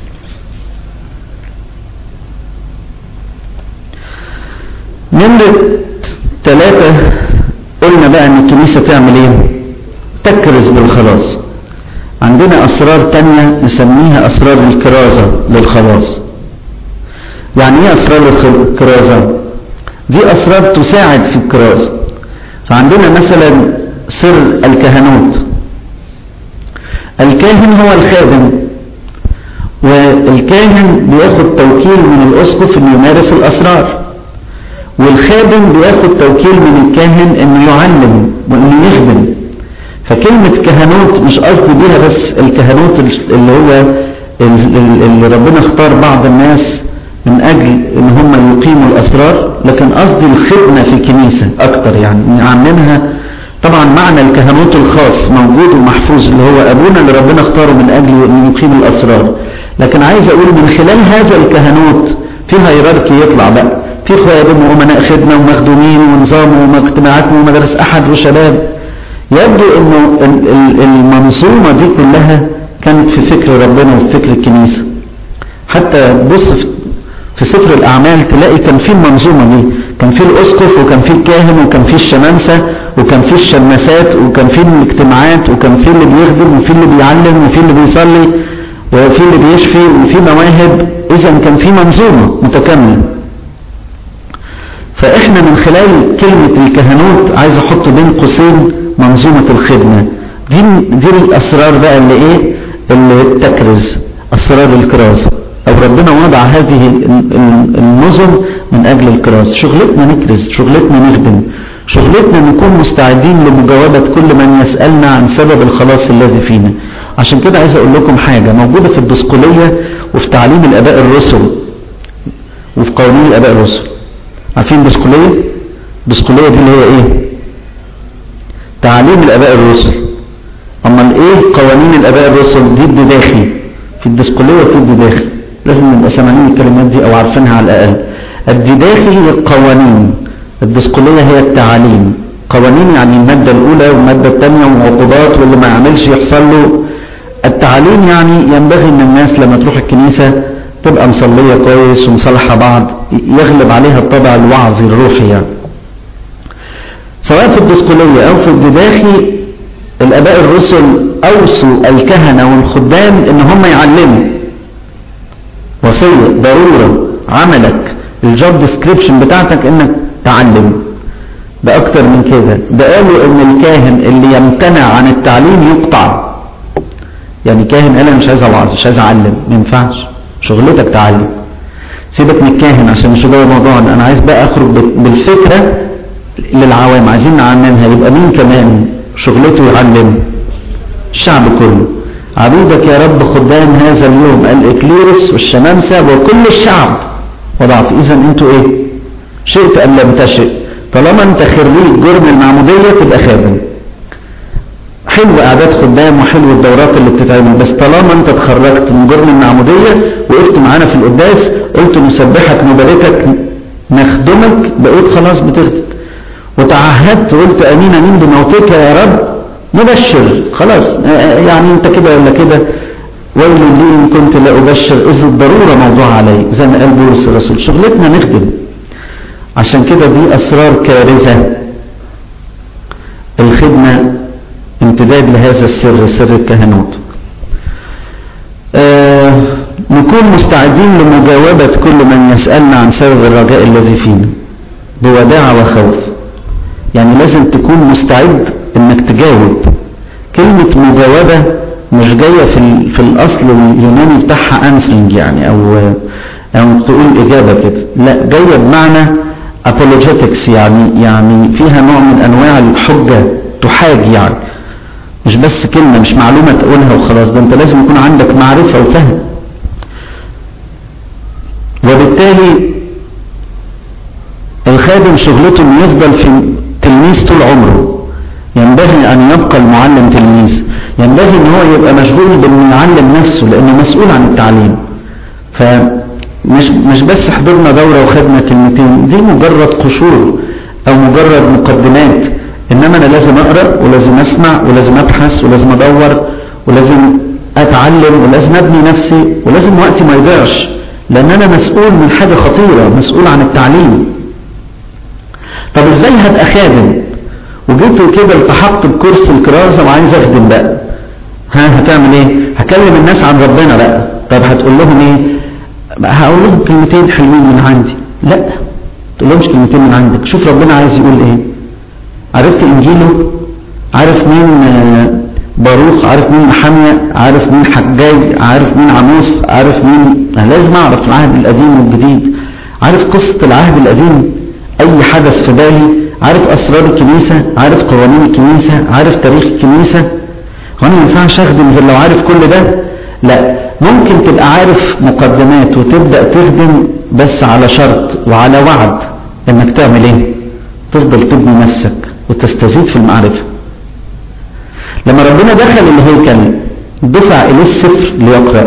نمرة ثلاثة قلنا بقى ان الكنيسة تعمل ايه تكرز بالخلاص عندنا اسرار تانية نسميها اسرار الكرازة للخلاص يعني ايه اسرار الكرازة دي اسرار تساعد في الكرازة فعندنا مثلا سر الكهنوت الكاهن هو الخادم والكاهن بياخد توكيل من الاسقف انه يمارس الاسرار والخادم بياخد توكيل من الكاهن انه يعلم وانه يخدم فكلمة كهنوت مش قصدي بيها بس الكهنوت اللي هو اللي ربنا اختار بعض الناس من اجل ان هم يقيموا الاسرار لكن قصدي الخدمة في الكنيسة اكتر يعني نعممها طبعا معنى الكهنوت الخاص موجود ومحفوظ اللي هو ابونا اللي ربنا اختاره من اجل ان يقيم الاسرار لكن عايز اقول من خلال هذا الكهنوت في هيراركي يطلع بقى في خادم وامناء خدمة ومخدومين ونظام واجتماعات ومدارس احد وشباب يبدو انه المنظومة دي كلها كانت في فكر ربنا وفي فكر الكنيسة حتى بص في سفر الاعمال تلاقي كان في المنظومة دي كان في الاسقف وكان في الكاهن وكان في الشمامسة وكان في الشماسات وكان في الاجتماعات وكان في اللي بيخدم وفي اللي بيعلم وفي اللي بيصلي وفي اللي بيشفي وفي مواهب اذا كان في منظومة متكاملة فاحنا من خلال كلمة الكهنوت عايز احط بين قوسين منظومة الخدمة دي دي الاسرار بقى اللي ايه اللي تكرز اسرار الكرازه او ربنا وضع هذه ال- ال- النظم من اجل الكرازه شغلتنا نكرز شغلتنا نخدم شغلتنا نكون مستعدين لمجاوبة كل من يسألنا عن سبب الخلاص الذي فينا عشان كده عايز اقول لكم حاجة موجودة في الدسقلية وفي تعليم الاباء الرسل وفي قوانين الاباء الرسل عارفين الدسقلية الدسقلية دي اللي هي ايه تعليم الاباء الرسل اما ايه قوانين الاباء الرسل دي الدداخي في الدسقلية وفي الدداخي لازم نبقى سامعين الكلمات دي او عارفينها على الاقل الدداخي هي القوانين الدسقلية هي التعاليم قوانين يعني المادة الاولى والمادة الثانية وعقوبات واللي ما يعملش يحصل له التعليم يعني ينبغي ان الناس لما تروح الكنيسة تبقى مصلية كويس ومصالحة بعض يغلب عليها الطبع الوعظي الروحي يعني سواء في الدسقلية او في الدداخي الاباء الرسل اوصوا الكهنة والخدام ان هم يعلموا وصية ضرورة عملك الجوب ديسكريبشن بتاعتك انك تعلم ده اكتر من كده ده قالوا ان الكاهن اللي يمتنع عن التعليم يقطع يعني كاهن قال انا مش عايز اوعظ مش عايز اعلم ما ينفعش شغلتك تعلم سيبك من الكاهن عشان مش ده الموضوع انا عايز بقى اخرج بالفكرة للعوام عايزين نعممها يبقى مين كمان شغلته يعلم الشعب كله عبيدك يا رب خدام هذا اليوم الإكليرس والشمامسة وكل الشعب وضعت إذا أنتوا إيه شئت أم لم تشئ طالما أنت خريج جرم المعمودية تبقى خادم حلو أعداد خدام وحلو الدورات اللي بتتعمل بس طالما أنت اتخرجت من جرم المعمودية وقفت معانا في القداس قلت نسبحك نباركك نخدمك بقيت خلاص بتخدم وتعهدت وقلت أمين أمين بموتك يا رب مبشر خلاص يعني انت كده ولا كده ويل لي ان كنت لا ابشر اذ الضروره موضوع علي زي ما قال بولس الرسول شغلتنا نخدم عشان كده دي اسرار كارثه الخدمه امتداد لهذا السر سر الكهنوت آه نكون مستعدين لمجاوبة كل من يسألنا عن سبب الرجاء الذي فينا بوداع وخوف يعني لازم تكون مستعد انك تجاوب كلمة مجاوبة مش جاية في, في الاصل اليوناني بتاعها answering يعني او او تقول اجابة كده لا جاية بمعنى apologetics يعني يعني فيها نوع من انواع الحجة تحاج يعني مش بس كلمة مش معلومة تقولها وخلاص ده انت لازم يكون عندك معرفة وفهم وبالتالي الخادم شغلته انه يفضل في تلميذ طول عمره ينبغي أن يبقى المعلم تلميذ ينبغي أن هو يبقى مشغول بأنه يعلم نفسه لأنه مسؤول عن التعليم فمش مش بس حضرنا دورة وخدنا كلمتين دي مجرد قشور أو مجرد مقدمات إنما أنا لازم أقرأ ولازم أسمع ولازم أبحث ولازم أدور ولازم أتعلم ولازم أبني نفسي ولازم وقتي ما يضيعش لأن أنا مسؤول من حاجة خطيرة مسؤول عن التعليم طب إزاي هبقى خادم وجيت كده التحقت بكرسي الكراسة وعايز اخدم بقى ها هتعمل ايه هكلم الناس عن ربنا بقى طب هتقول لهم ايه هقول لهم كلمتين حلوين من عندي لا تقول لهمش كلمتين من عندك شوف ربنا عايز يقول ايه عرفت انجيله عارف مين باروخ عارف مين محامية عارف مين حجاج عارف مين عموس عارف مين أنا لازم اعرف العهد القديم والجديد عارف قصة العهد القديم اي حدث في بالي عارف اسرار الكنيسة عارف قوانين الكنيسة عارف تاريخ الكنيسة وانا ما ينفعش اخدم غير لو عارف كل ده لا ممكن تبقى عارف مقدمات وتبدأ تخدم بس على شرط وعلى وعد انك تعمل ايه تفضل تبني نفسك وتستزيد في المعرفة لما ربنا دخل الهيكل دفع اليه السفر ليقرأ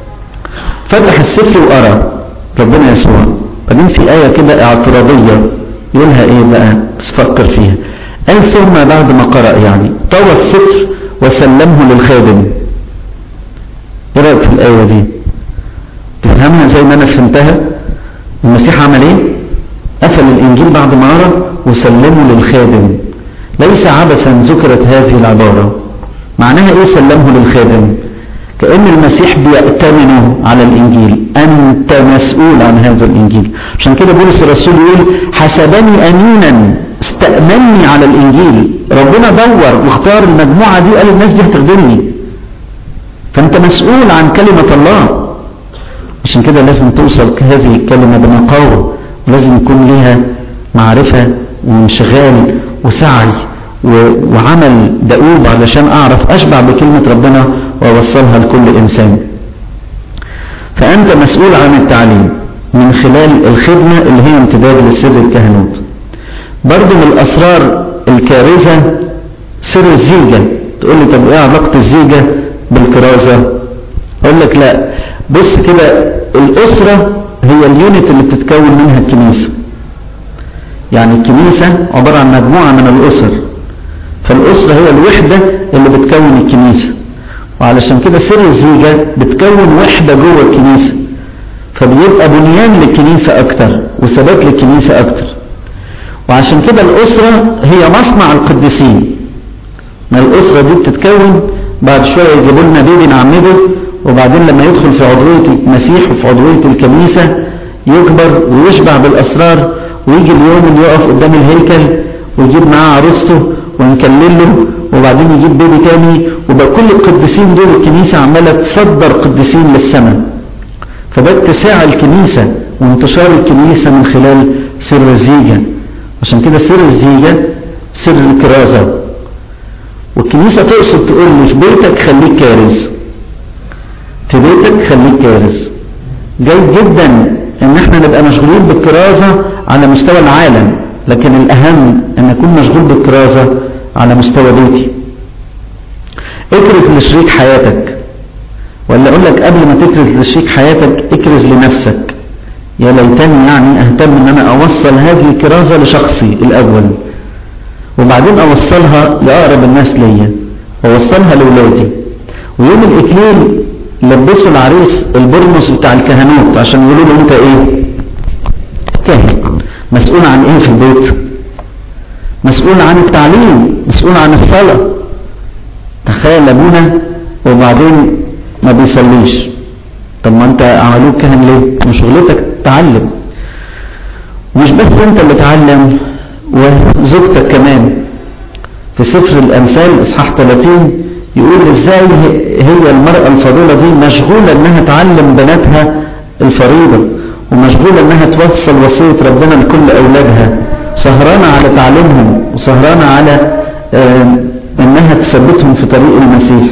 فتح السفر وقرأ ربنا يسوع بعدين في آية كده اعتراضية يقولها ايه بقى تفكر فيها قال ثم بعد ما قرأ يعني طوى الستر وسلمه للخادم ايه رأيك في الآية دي تفهمها زي ما انا فهمتها المسيح عمل ايه قفل الانجيل بعد ما قرأ وسلمه للخادم ليس عبثا ذكرت هذه العبارة معناها ايه سلمه للخادم كأن المسيح بيأتمنه على الإنجيل أنت مسؤول عن هذا الإنجيل عشان كده بولس الرسول يقول حسبني أمينا استأمني على الإنجيل ربنا دور واختار المجموعة دي قال الناس دي هتخدمني فانت مسؤول عن كلمة الله عشان كده لازم توصل هذه الكلمة بنقاوة ولازم يكون ليها معرفة وانشغال وسعي وعمل دؤوب علشان اعرف اشبع بكلمة ربنا واوصلها لكل انسان فانت مسؤول عن التعليم من خلال الخدمة اللي هي امتداد لسر الكهنوت برضو من الاسرار الكارثة سر الزيجة تقول لي طب ايه علاقة الزيجة بالكرازة اقول لك لا بص كده الاسرة هي اليونت اللي بتتكون منها الكنيسة يعني الكنيسة عبارة عن مجموعة من الاسر فالاسرة هي الوحدة اللي بتكون الكنيسة وعلشان كده سر الزيجة بتكون وحدة جوه الكنيسة فبيبقى بنيان للكنيسة اكتر وثبات للكنيسة اكتر وعشان كده الاسرة هي مصنع القديسين ما الاسرة دي بتتكون بعد شوية يجيبوا لنا بيبي نعمده وبعدين لما يدخل في عضوية المسيح وفي عضوية الكنيسة يكبر ويشبع بالاسرار ويجي اليوم اللي يقف قدام الهيكل ويجيب معاه عروسته ونكلل له وبعدين يجيب بيبي تاني وبقى كل القديسين دول الكنيسة عمالة تصدر قديسين للسماء فده اتساع الكنيسة وانتشار الكنيسة من خلال سر الزيجة عشان كده سر الزيجة سر الكرازة والكنيسة تقصد تقول لي في بيتك خليك كارز في بيتك خليك كارز جيد جدا ان احنا نبقى مشغولين بالكرازة على مستوى العالم لكن الاهم ان اكون مشغول بالكرازة على مستوى بيتي اكرز لشريك حياتك ولا اقول لك قبل ما تكرز لشريك حياتك اكرز لنفسك يا ليتني يعني اهتم ان انا اوصل هذه الكرازة لشخصي الاول وبعدين اوصلها لاقرب الناس ليا واوصلها لاولادي ويوم الاكليل لبسوا العريس البرمس بتاع الكهنوت عشان يقولوا له انت ايه كاهن مسؤول عن ايه في البيت مسؤول عن التعليم مسؤول عن الصلاة تخيل ابونا وبعدين ما بيصليش طب ما انت عملوك كهن ليه مش شغلتك تعلم مش بس انت اللي تعلم وزوجتك كمان في سفر الامثال اصحاح 30 يقول ازاي هي المرأة الفاضلة دي مشغولة انها تعلم بناتها الفريضة ومشغولة انها توصل وصية ربنا لكل اولادها سهرانة على تعليمهم وسهرانة على آه انها تثبتهم في طريق المسيح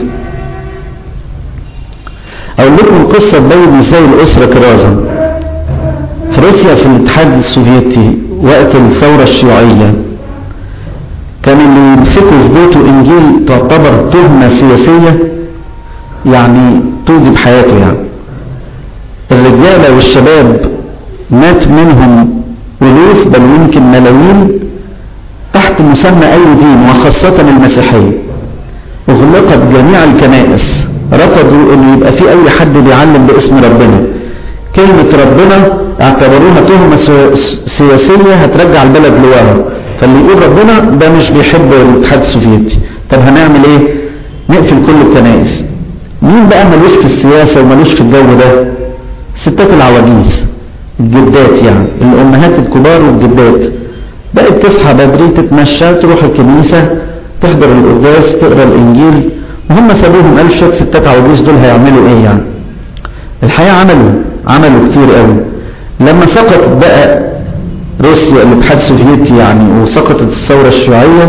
اقول لكم قصة تبين ازاي الاسرة كرازة في روسيا في الاتحاد السوفيتي وقت الثورة الشيوعية كان اللي يمسكوا في بيته انجيل تعتبر تهمة سياسية يعني تودي بحياته يعني الرجالة والشباب مات منهم ألوف بل يمكن ملايين تحت مسمى أي دين وخاصة المسيحية أغلقت جميع الكنائس رفضوا أن يبقى في أي حد بيعلم باسم ربنا كلمة ربنا اعتبروها تهمة سياسية هترجع البلد لورا فاللي يقول ربنا ده مش بيحب الاتحاد السوفيتي طب هنعمل ايه نقفل كل الكنائس مين بقى ملوش في السياسة وملوش في الجو ده ستات العواجيز الجدات يعني الامهات الكبار والجدات بقت تصحى بدري تتمشى تروح الكنيسة تحضر القداس تقرا الانجيل وهم سابوهم قالوا شويه ستات عواجيز دول هيعملوا ايه يعني الحقيقة عملوا عملوا كتير قوي لما سقطت بقى روسيا الاتحاد السوفيتي يعني وسقطت الثورة الشيوعية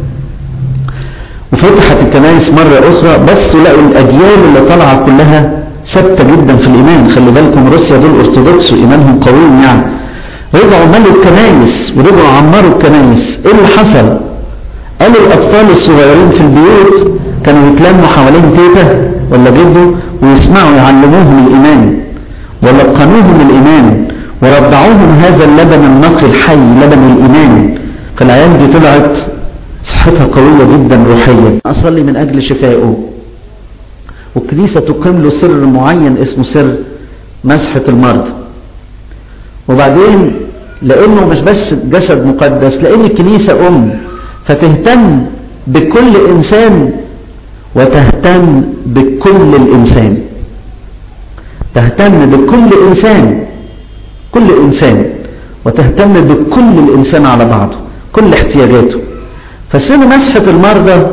وفتحت الكنائس مرة أخرى بس لقوا الأجيال اللي طالعة كلها ثابتة جدا في الإيمان خلي بالكم روسيا دول أرثوذكس وإيمانهم قوي يعني رجعوا ملوا الكنائس ورجعوا عمروا الكنائس إيه اللي حصل؟ قالوا الأطفال الصغيرين في البيوت كانوا يتلموا حوالين تيتا ولا جده ويسمعوا يعلموهم الإيمان ولقنوهم الإيمان ورضعوهم هذا اللبن النقي الحي لبن الإيمان فالعيال دي طلعت صحتها قوية جدا روحيا أصلي من أجل شفائه والكنيسة تقيم له سر معين اسمه سر مسحة المرض وبعدين لأنه مش بس جسد مقدس لأن الكنيسة أم فتهتم بكل إنسان وتهتم بكل الإنسان تهتم بكل إنسان كل إنسان وتهتم بكل الإنسان على بعضه كل احتياجاته فسر مسحة المرضى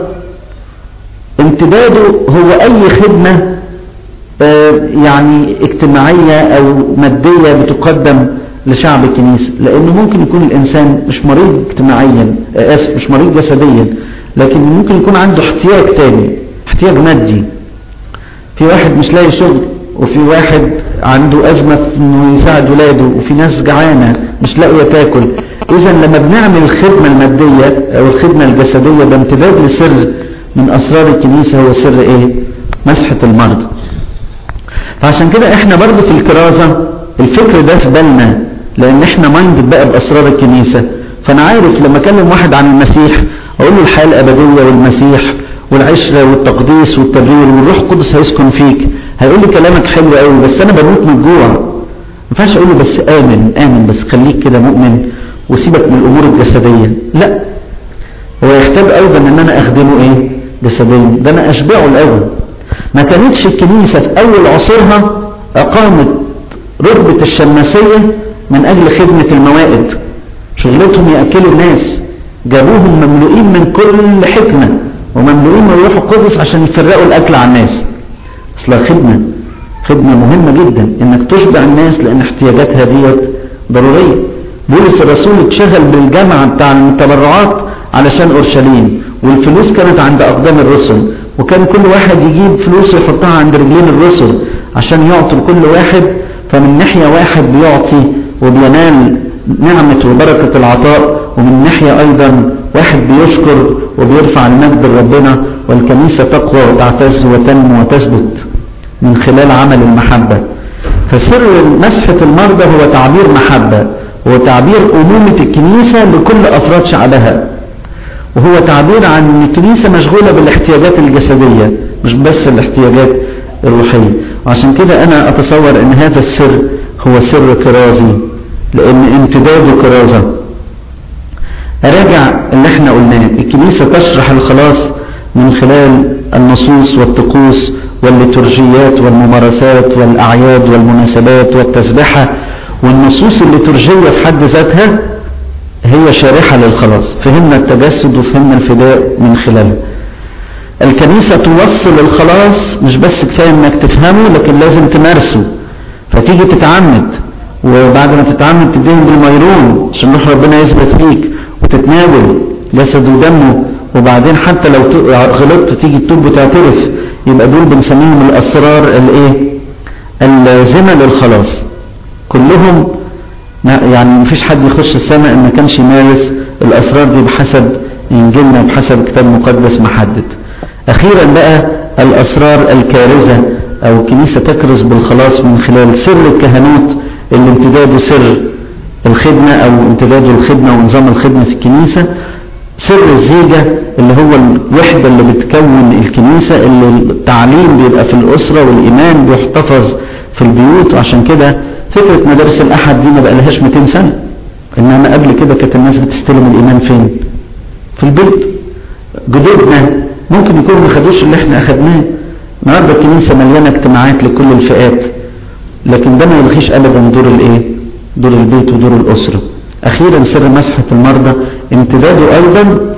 امتداده هو اي خدمة آه، يعني اجتماعية او مادية بتقدم لشعب الكنيسة لانه ممكن يكون الانسان مش مريض اجتماعيا آه، اسف مش مريض جسديا لكن ممكن يكون عنده احتياج تاني احتياج مادي في واحد مش لاقي شغل وفي واحد عنده أزمة في انه يساعد ولاده وفي ناس جعانة مش لاقية تاكل اذا لما بنعمل الخدمة المادية او الخدمة الجسدية بامتداد لسر من اسرار الكنيسة هو سر ايه مسحة المرض فعشان كده احنا برضو في الكرازة الفكر ده في بالنا لان احنا مايند بقى باسرار الكنيسة فانا عارف لما اكلم واحد عن المسيح اقول له الحياة الابدية والمسيح والعشرة والتقديس والتبرير والروح القدس هيسكن فيك هيقول لي كلامك حلو قوي بس انا بموت من الجوع ما ينفعش اقول له بس امن امن بس خليك كده مؤمن وسيبك من الامور الجسدية لا هو يحتاج ايضا ان انا اخدمه ايه جسديا ده انا اشبعه الاول ما كانتش الكنيسة في اول عصورها اقامت رتبة الشماسية من اجل خدمة الموائد شغلتهم يأكلوا الناس جابوهم مملوئين من كل حكمة ومملوئين من الروح القدس عشان يفرقوا الاكل على الناس اصلا خدمة خدمة مهمة جدا انك تشبع الناس لان احتياجاتها ديت ضرورية بولس الرسول اتشغل بالجامعة بتاع التبرعات علشان اورشليم والفلوس كانت عند اقدام الرسل وكان كل واحد يجيب فلوس يحطها عند رجلين الرسل عشان يعطي لكل واحد فمن ناحية واحد بيعطي وبينال نعمة وبركة العطاء ومن ناحية ايضا واحد بيشكر وبيرفع المجد لربنا والكنيسة تقوى وتعتز وتنمو وتثبت من خلال عمل المحبة فسر مسحة المرضى هو تعبير محبة هو تعبير أمومة الكنيسة لكل أفراد شعبها وهو تعبير عن ان الكنيسة مشغولة بالاحتياجات الجسدية مش بس الاحتياجات الروحية وعشان كده انا اتصور ان هذا السر هو سر كرازي لان امتداده كرازة اراجع اللي احنا قلناه الكنيسة تشرح الخلاص من خلال النصوص والطقوس والليتورجيات والممارسات والاعياد والمناسبات والتسبحة والنصوص الليتورجية في حد ذاتها هي شارحة للخلاص فهمنا التجسد وفهمنا الفداء من خلاله الكنيسة توصل الخلاص مش بس كفاية انك تفهمه لكن لازم تمارسه فتيجي تتعمد وبعد ما تتعمد تدين بالميرون عشان روح ربنا يثبت فيك وتتناول جسد ودمه وبعدين حتى لو غلطت تيجي تتوب وتعترف يبقى دول بنسميهم الاسرار الايه اللازمة للخلاص كلهم يعني مفيش حد يخش السماء ان ما كانش يمارس الاسرار دي بحسب انجيلنا بحسب كتاب مقدس محدد اخيرا بقى الاسرار الكارثة او الكنيسة تكرز بالخلاص من خلال سر الكهنوت اللي امتداده سر الخدمة او امتداده الخدمة ونظام الخدمة في الكنيسة سر الزيجة اللي هو الوحدة اللي بتكون الكنيسة اللي التعليم بيبقى في الاسرة والايمان بيحتفظ في البيوت وعشان كده فكرة مدارس الأحد دي ما بقى لهاش 200 سنة إنما قبل كده كانت الناس بتستلم الإيمان فين في البيت جدودنا ممكن يكونوا ما خدوش اللي احنا أخدناه النهارده الكنيسة مليانة اجتماعات لكل الفئات لكن ده ما يلغيش أبدا دور الإيه دور البيت ودور الأسرة أخيرا سر مسحة المرضى امتداده أيضا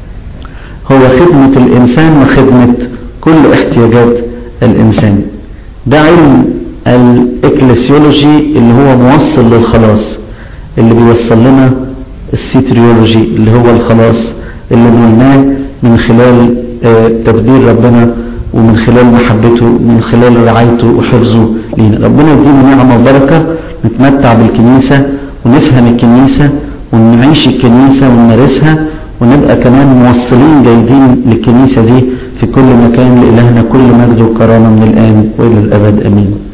هو خدمة الإنسان وخدمة كل احتياجات الإنسان ده علم الاكليسيولوجي اللي هو موصل للخلاص اللي بيوصل لنا السيتريولوجي اللي هو الخلاص اللي قلناه من خلال تدبير ربنا ومن خلال محبته من خلال رعايته وحفظه لينا ربنا يدينا نعمة وبركة نتمتع بالكنيسة ونفهم الكنيسة ونعيش الكنيسة ونمارسها ونبقى كمان موصلين جيدين للكنيسة دي في كل مكان لإلهنا كل مجد وكرامة من الآن وإلى الأبد أمين